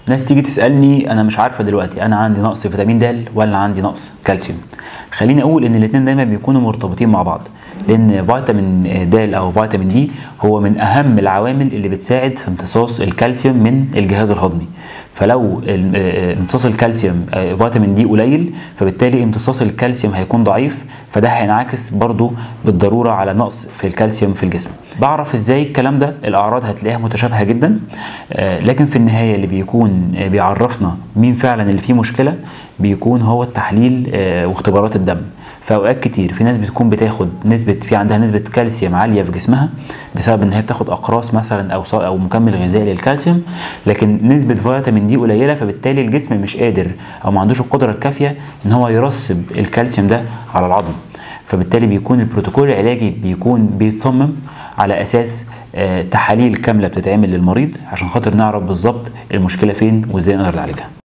ناس تيجي تسالني انا مش عارفه دلوقتي انا عندي نقص فيتامين د ولا عندي نقص كالسيوم خليني اقول ان الاثنين دايما بيكونوا مرتبطين مع بعض لان فيتامين د او فيتامين دي هو من اهم العوامل اللي بتساعد في امتصاص الكالسيوم من الجهاز الهضمي فلو امتصاص الكالسيوم فيتامين دي قليل فبالتالي امتصاص الكالسيوم هيكون ضعيف فده هينعكس برضو بالضروره على نقص في الكالسيوم في الجسم بعرف ازاي الكلام ده الاعراض هتلاقيها متشابهه جدا لكن في النهايه اللي بيكون بيعرفنا مين فعلا اللي فيه مشكله بيكون هو التحليل واختبارات الدم في اوقات كتير في ناس بتكون بتاخد نسبه في عندها نسبه كالسيوم عاليه في جسمها بسبب ان هي بتاخد اقراص مثلا او او مكمل غذائي للكالسيوم لكن نسبه فيتامين دي قليله فبالتالي الجسم مش قادر او ما عندوش القدره الكافيه ان هو يرسب الكالسيوم ده على العظم فبالتالي بيكون البروتوكول العلاجي بيكون بيتصمم على اساس تحاليل كامله بتتعمل للمريض عشان خاطر نعرف بالظبط المشكله فين وازاي نقدر نعالجها